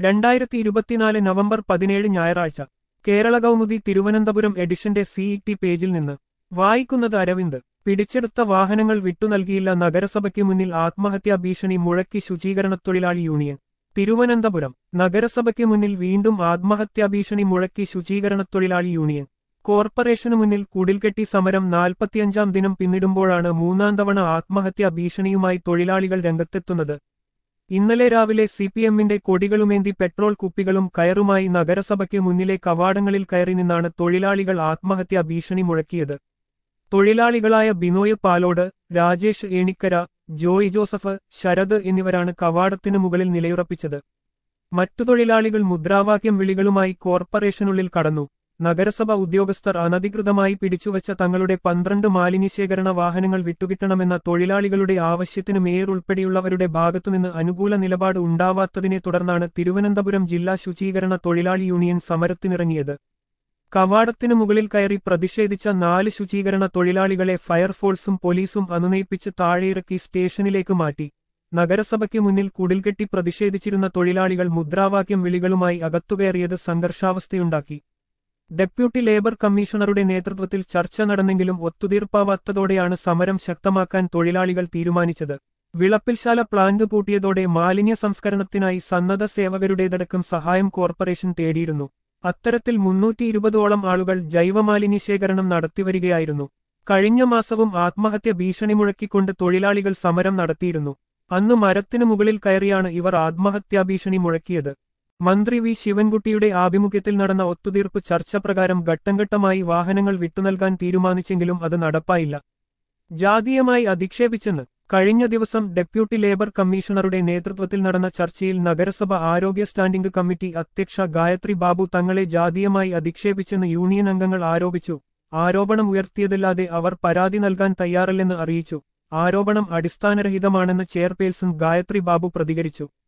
രണ്ടായിരത്തി ഇരുപത്തിനാല് നവംബർ പതിനേഴ് ഞായറാഴ്ച കേരള കൗമുദി തിരുവനന്തപുരം എഡിഷന്റെ സിഇടി പേജിൽ നിന്ന് വായിക്കുന്നത് അരവിന്ദ് പിടിച്ചെടുത്ത വാഹനങ്ങൾ വിട്ടുനൽകിയില്ല നഗരസഭയ്ക്ക് മുന്നിൽ ആത്മഹത്യാ ഭീഷണി മുഴക്കി ശുചീകരണത്തൊഴിലാളി യൂണിയൻ തിരുവനന്തപുരം നഗരസഭയ്ക്ക് മുന്നിൽ വീണ്ടും ആത്മഹത്യാ ഭീഷണി മുഴക്കി ശുചീകരണത്തൊഴിലാളി യൂണിയൻ കോർപ്പറേഷനു മുന്നിൽ കുടിൽകെട്ടി സമരം നാൽപ്പത്തിയഞ്ചാം ദിനം പിന്നിടുമ്പോഴാണ് മൂന്നാം തവണ ആത്മഹത്യാ ഭീഷണിയുമായി തൊഴിലാളികൾ രംഗത്തെത്തുന്നത് ഇന്നലെ രാവിലെ സിപിഎമ്മിന്റെ കൊടികളുമേന്തി പെട്രോൾ കുപ്പികളും കയറുമായി നഗരസഭയ്ക്ക് മുന്നിലെ കവാടങ്ങളിൽ കയറി നിന്നാണ് തൊഴിലാളികൾ ആത്മഹത്യാ ഭീഷണി മുഴക്കിയത് തൊഴിലാളികളായ ബിനോയ് പാലോട് രാജേഷ് ഏണിക്കര ജോയ് ജോസഫ് ശരത് എന്നിവരാണ് കവാടത്തിനു മുകളിൽ നിലയുറപ്പിച്ചത് മറ്റു തൊഴിലാളികൾ മുദ്രാവാക്യം വിളികളുമായി കോർപ്പറേഷനുള്ളിൽ കടന്നു നഗരസഭ ഉദ്യോഗസ്ഥർ അനധികൃതമായി പിടിച്ചുവച്ച തങ്ങളുടെ പന്ത്രണ്ട് മാലിന്യശേഖരണ വാഹനങ്ങൾ വിട്ടുകിട്ടണമെന്ന തൊഴിലാളികളുടെ ആവശ്യത്തിന് മേയർ ഉൾപ്പെടെയുള്ളവരുടെ ഭാഗത്തുനിന്ന് അനുകൂല നിലപാട് ഉണ്ടാവാത്തതിനെ തുടർന്നാണ് തിരുവനന്തപുരം ജില്ലാ ശുചീകരണ തൊഴിലാളി യൂണിയൻ സമരത്തിനിറങ്ങിയത് കവാടത്തിനു മുകളിൽ കയറി പ്രതിഷേധിച്ച നാല് ശുചീകരണ തൊഴിലാളികളെ ഫയർഫോഴ്സും പോലീസും അനുനയിപ്പിച്ച് താഴെയിറക്കി സ്റ്റേഷനിലേക്ക് മാറ്റി നഗരസഭയ്ക്ക് മുന്നിൽ കുടിൽകെട്ടി പ്രതിഷേധിച്ചിരുന്ന തൊഴിലാളികൾ മുദ്രാവാക്യം വിളികളുമായി അകത്തുകയറിയത് സംഘർഷാവസ്ഥയുണ്ടാക്കി ഡെപ്യൂട്ടി ലേബർ കമ്മീഷണറുടെ നേതൃത്വത്തിൽ ചർച്ച നടന്നെങ്കിലും ഒത്തുതീർപ്പാവാത്തതോടെയാണ് സമരം ശക്തമാക്കാൻ തൊഴിലാളികൾ തീരുമാനിച്ചത് വിളപ്പിൽശാല പ്ലാന്റ് പൂട്ടിയതോടെ മാലിന്യ സംസ്കരണത്തിനായി സന്നദ്ധ സേവകരുടേതടക്കം സഹായം കോർപ്പറേഷൻ തേടിയിരുന്നു അത്തരത്തിൽ മുന്നൂറ്റി ഇരുപതോളം ആളുകൾ ജൈവമാലിന്യ ശേഖരണം നടത്തിവരികയായിരുന്നു കഴിഞ്ഞ മാസവും ആത്മഹത്യ ഭീഷണി മുഴക്കിക്കൊണ്ട് തൊഴിലാളികൾ സമരം നടത്തിയിരുന്നു അന്ന് മരത്തിനു മുകളിൽ കയറിയാണ് ഇവർ ആത്മഹത്യാ ഭീഷണി മുഴക്കിയത് മന്ത്രി വി ശിവൻകുട്ടിയുടെ ആഭിമുഖ്യത്തിൽ നടന്ന ഒത്തുതീർപ്പ് ചർച്ച പ്രകാരം ഘട്ടംഘട്ടമായി വാഹനങ്ങൾ വിട്ടുനൽകാൻ തീരുമാനിച്ചെങ്കിലും അത് നടപ്പായില്ല ജാതീയമായി അധിക്ഷേപിച്ചെന്ന് കഴിഞ്ഞ ദിവസം ഡെപ്യൂട്ടി ലേബർ കമ്മീഷണറുടെ നേതൃത്വത്തിൽ നടന്ന ചർച്ചയിൽ നഗരസഭ ആരോഗ്യ സ്റ്റാൻഡിംഗ് കമ്മിറ്റി അധ്യക്ഷ ഗായത്രി ബാബു തങ്ങളെ ജാതീയമായി അധിക്ഷേപിച്ചെന്ന് യൂണിയൻ അംഗങ്ങൾ ആരോപിച്ചു ആരോപണം ഉയർത്തിയതല്ലാതെ അവർ പരാതി നൽകാൻ തയ്യാറല്ലെന്ന് അറിയിച്ചു ആരോപണം അടിസ്ഥാനരഹിതമാണെന്ന് ചെയർപേഴ്സൺ ഗായത്രി ബാബു പ്രതികരിച്ചു